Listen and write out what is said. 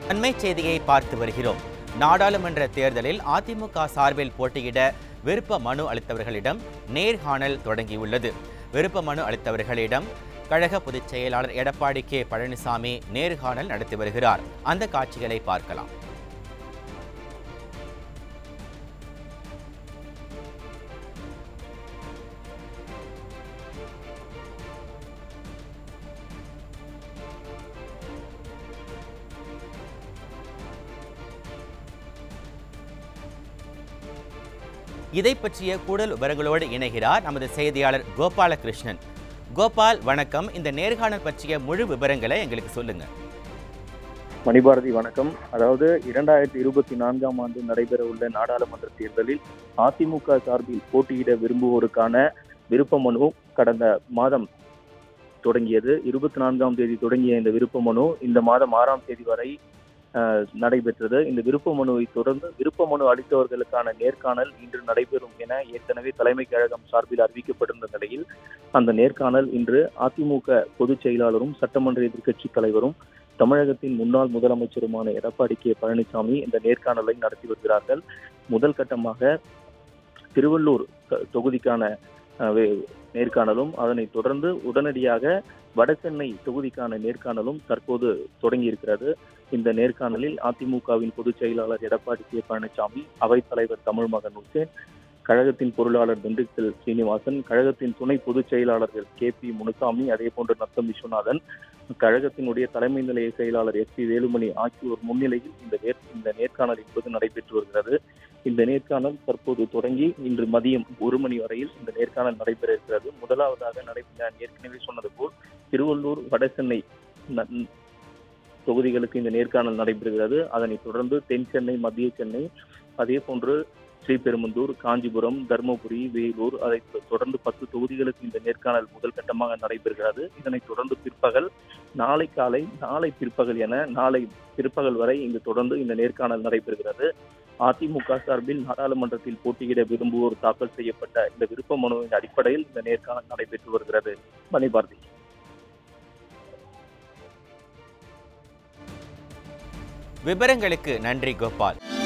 அண்மைச் செய்தியை பார்த்து வருகிறோம் நாடாளுமன்ற தேர்தலில் அதிமுக சார்பில் போட்டியிட விருப்ப மனு அளித்தவர்களிடம் நேர்காணல் தொடங்கியுள்ளது விருப்ப மனு அளித்தவர்களிடம் கழக பொதுச் செயலாளர் எடப்பாடி கே பழனிசாமி நேர்காணல் நடத்தி வருகிறார் அந்த காட்சிகளை பார்க்கலாம் இதை பற்றிய கூடுதல் விவரங்களோடு இணைகிறார் நமது செய்தியாளர் கோபாலகிருஷ்ணன் கோபால் வணக்கம் இந்த நேர்காணல் பற்றிய முழு விவரங்களை எங்களுக்கு சொல்லுங்க மணிபாரதி வணக்கம் அதாவது இரண்டாயிரத்தி இருபத்தி நான்காம் ஆண்டு நடைபெற உள்ள நாடாளுமன்ற தேர்தலில் அதிமுக சார்பில் போட்டியிட விரும்புவோருக்கான விருப்ப மனு கடந்த மாதம் தொடங்கியது இருபத்தி நான்காம் தேதி தொடங்கிய இந்த விருப்ப மனு இந்த மாதம் ஆறாம் தேதி வரை அஹ், நடைபெற்றது இந்த விருப்ப மனுவை தொடர்ந்து விருப்ப மனு அளித்தவர்களுக்கான நேர்காணல் இன்று நடைபெறும் என ஏற்கனவே தலைமை கழகம் சார்பில் அறிவிக்கப்பட்டிருந்த நிலையில் அந்த நேர்காணல் இன்று அதிமுக பொதுச் செயலாளரும் சட்டமன்ற எதிர்க்கட்சி தலைவரும் தமிழகத்தின் முன்னாள் முதலமைச்சருமான எடப்பாடி கே பழனிசாமி இந்த நேர்காணலை நடத்தி வருகிறார்கள் முதல் கட்டமாக திருவள்ளூர் தொ- தொகுதிக்கான அஹ், வே- நேர்காணலும் அதனைத் தொடர்ந்து உடனடியாக வடசென்னை தொகுதிக்கான நேர்காணலும் தற்போது தொடங்கி இருக்கிறது இந்த நேர்காணலில் அதிமுகவின் பொதுச் செயலாளர் எடப்பாடி கே பழனிசாமி அவைத்தலைவர் தமிழ்மகன் உசேன் கழகத்தின் பொருளாளர் திண்டுக்கல் சீனிவாசன் கழகத்தின் துணை பொதுச் செயலாளர்கள் கே பி முனுசாமி அதே போன்று நத்தம் விஸ்வநாதன் கழகத்தினுடைய தலைமை நிலைய செயலாளர் எஸ் பி வேலுமணி ஆகியோர் முன்னிலையில் இந்த நேர் இந்த நேர்காணல் என்பது நடைபெற்று வருகிறது இந்த நேர்காணல் தற்போது தொடங்கி இன்று மதியம் ஒரு மணி வரையில் இந்த நேர்காணல் நடைபெற இருக்கிறது முதலாவதாக நடைபெற நான் ஏற்கனவே சொன்னது போல் திருவள்ளூர் வடசென்னை ந- தொகுதிகளுக்கு இந்த நேர்காணல் நடைபெறுகிறது அதனைத் தொடர்ந்து தென் சென்னை மத்திய சென்னை அதே போன்று ஸ்ரீபெரும்புதூர் காஞ்சிபுரம் தருமபுரி வேலூர் அதைத் தொ- தொடர்ந்து பத்து தொகுதிகளுக்கு இந்த நேர்காணல் முதல் கட்டமாக நடைபெறுகிறது இதனைத் தொடர்ந்து பிற்பகல் நாளை காலை நாளை பிற்பகல் என நாளை பிற்பகல் வரை இங்கு தொடர்ந்து இந்த நேர்காணல் நடைபெறுகிறது அதிமுக சார்பில் நாடாளுமன்றத்தில் போட்டியிட விரும்புவோர் தாக்கல் செய்யப்பட்ட இந்த விருப்ப மனுவின் அடிப்படையில் இந்த நேர்காணல் நடைபெற்று வருகிறது மணிபாரதி விவரங்களுக்கு நன்றி கோபால்